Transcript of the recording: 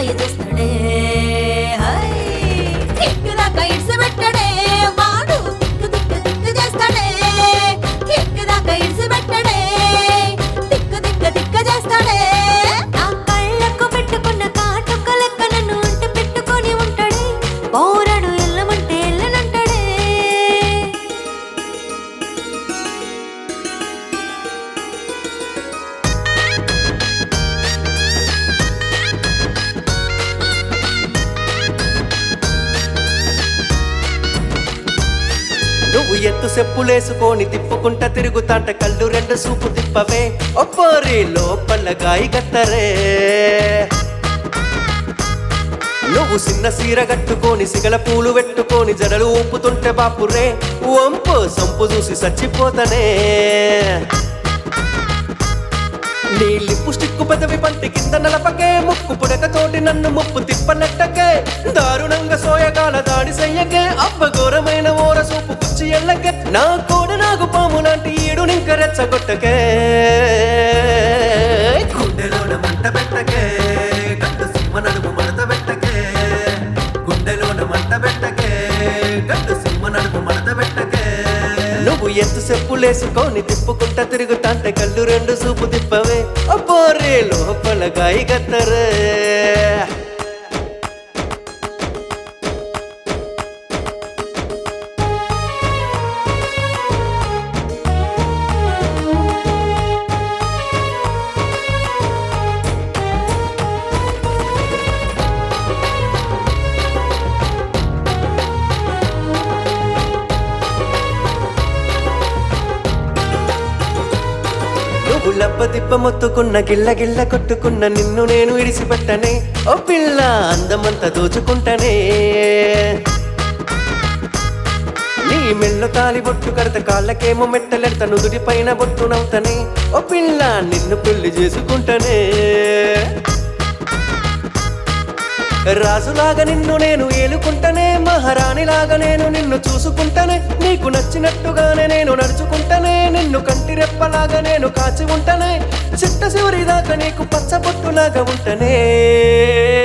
చేస్తాడే high! కిక్కుదాకా ఇడిసిపెట్టడే వాడు తిక్కు తిక్కు తిక్కు చేస్తాడే కిక్కుదాకా ఇడిసిపెట్టడే తిక్కు తిక్కు తిక్కు చేస్తాడే నా కళ్ళకు పెట్టుకున్న కాటుక లెక్క నన్ను అంట పెట్టుకొని ఉంటాడే పౌరడు ఎల్లమంటే ఎల్లనంటాడే నువ్వు ఎత్తు చెప్పులేసుకొని తిప్పుకుంటా తిరుగుతాంట కళ్ళు రెండు సూపు తిప్పవే ఒప్పోరి లోపల గాయి కత్తరే నువ్వు చిన్న సీర కట్టుకొని సిగల పూలు పెట్టుకొని జడలు ఊపుతుంటే బాపురే వంపు సంపు చూసి చచ్చిపోతనే నీ లిప్పు స్టిక్కు పెదవి పంటి కింద నలపకే ముక్కు పుడకతోటి నన్ను ముప్పు తిప్పనట్టకే దారుణంగా సోయగాల దాడి చెయ్యకే అబ్బ ఘోరమైన ఓర సూపు కుచ్చి ఎల్లకే నా కోడ నాకు పాము లాంటి ఈడు నింక రెచ్చగొట్టకే గుండెలోన మంట పెట్టకే గట్టు సింహ నడుము మడత పెట్టకే గుండెలోన మంట పెట్టకే గట్టు సింహ నడుము మడత పెట్టకే నువ్వు ఎత్తు చెప్పులేసుకొని తిప్పుకుంటా తిరుగుతాంటే కళ్ళు రెండు సూపు తిప్పవే అబ్బోరే లోపల గాయి గత్తరే నువ్వు లబ్బ దిబ్బ మొత్తుకున్న గిల్ల గిల్ల కొట్టుకున్న నిన్ను నేను ఇడిసిపెట్టనే ఓ పిల్ల అందమంతా దోచుకుంటనే నీ మెల్లో తాలి బొట్టు కడత కాళ్ళకేమో మెట్టలెడత నుదుటి పైన బొట్టు నవ్వుతనే ఓ పిల్ల నిన్ను పెళ్లి చేసుకుంటనే రాజులాగా నిన్ను నేను ఏలుకుంటనే మహారాణిలాగా నేను నిన్ను చూసుకుంటనే నీకు నచ్చినట్టుగానే నేను నడుచుకుంటనే నిన్ను కంటి రెప్పలాగా నేను కాచి ఉంటనే చిట్ట చివరి దాకా నీకు పచ్చబొట్టులాగా ఉంటనే